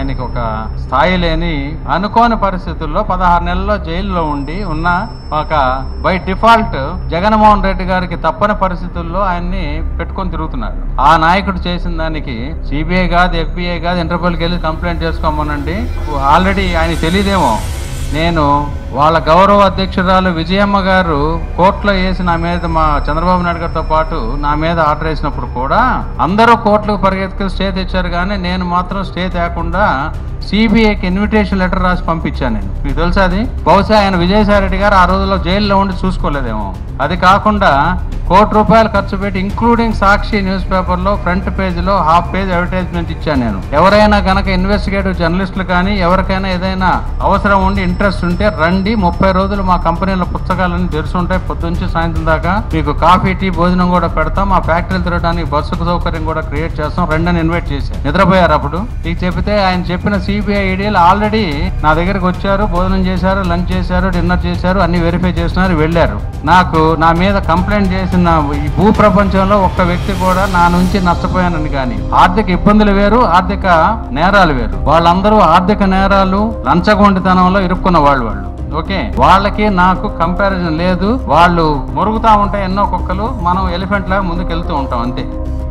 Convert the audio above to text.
ఆయనకి ఒక స్థాయి లేని అనుకోని పరిస్థితుల్లో పదహారు నెలల్లో జైల్లో ఉండి ఉన్న ఒక బై డిఫాల్ట్ జగన్మోహన్ రెడ్డి గారికి తప్పని పరిస్థితుల్లో ఆయన్ని పెట్టుకొని తిరుగుతున్నారు ఆ నాయకుడు చేసిన దానికి సిబిఐ కాదు ఎఫ్బిఐ కాదు ఇంటర్పోల్కి వెళ్ళి కంప్లైంట్ చేసుకోమనండి ఆల్రెడీ ఆయన తెలియదేమో నేను వాళ్ళ గౌరవ అధ్యక్షురాలు విజయమ్మ గారు కోర్టులో వేసి నా మీద మా చంద్రబాబు నాయుడు గారితో పాటు నా మీద ఆర్డర్ వేసినప్పుడు కూడా అందరూ కోర్టులకు పరిగెత్తుకుని స్టే తెచ్చారు కానీ నేను మాత్రం స్టే తేకుండా సిబిఐకి ఇన్విటేషన్ లెటర్ రాసి పంపించాను నేను మీకు తెలుసా అది బహుశా ఆయన విజయసాయి రెడ్డి గారు ఆ రోజుల్లో జైల్లో ఉండి చూసుకోలేదేమో అది కాకుండా కోటి రూపాయలు ఖర్చు పెట్టి ఇంక్లూడింగ్ సాక్షి న్యూస్ పేపర్లో ఫ్రంట్ పేజీలో హాఫ్ పేజ్ అడ్వర్టైజ్మెంట్ ఇచ్చాను నేను ఎవరైనా గనక ఇన్వెస్టిగేటివ్ జర్నలిస్టులు కానీ ఎవరికైనా ఏదైనా అవసరం ఉండి ఇంట్రెస్ట్ ఉంటే రండి ముప్పై రోజులు మా కంపెనీలో పుస్తకాలన్నీ తెరుచుంటాయి పొద్దుంచి సాయంత్రం దాకా మీకు కాఫీ టీ భోజనం కూడా పెడతాం మా ఫ్యాక్టరీలు తిరగడానికి బస్సుకు సౌకర్యం కూడా క్రియేట్ చేస్తాం రండి అని ఇన్వైట్ చేశాను నిద్రపోయారు అప్పుడు మీకు చెబితే ఆయన చెప్పిన సిబిఐ ఐడియాలు ఆల్రెడీ నా దగ్గరికి వచ్చారు భోజనం చేశారు లంచ్ చేశారు డిన్నర్ చేశారు అన్ని వెరిఫై చేసినారు వెళ్ళారు నాకు నా మీద కంప్లైంట్ చేసిన ఈ భూ ప్రపంచంలో ఒక్క వ్యక్తి కూడా నా నుంచి నష్టపోయానని కానీ ఆర్థిక ఇబ్బందులు వేరు ఆర్థిక నేరాలు వేరు వాళ్ళందరూ ఆర్థిక నేరాలు లంచగొండితనంలో ఇరుక్కున్న వాళ్ళు వాళ్ళు ఓకే వాళ్ళకి నాకు కంపారిజన్ లేదు వాళ్ళు మురుగుతా ఉంటాయి ఎన్నో కుక్కలు మనం ఎలిఫెంట్ లాగా ముందుకు వెళ్తూ ఉంటాం అంతే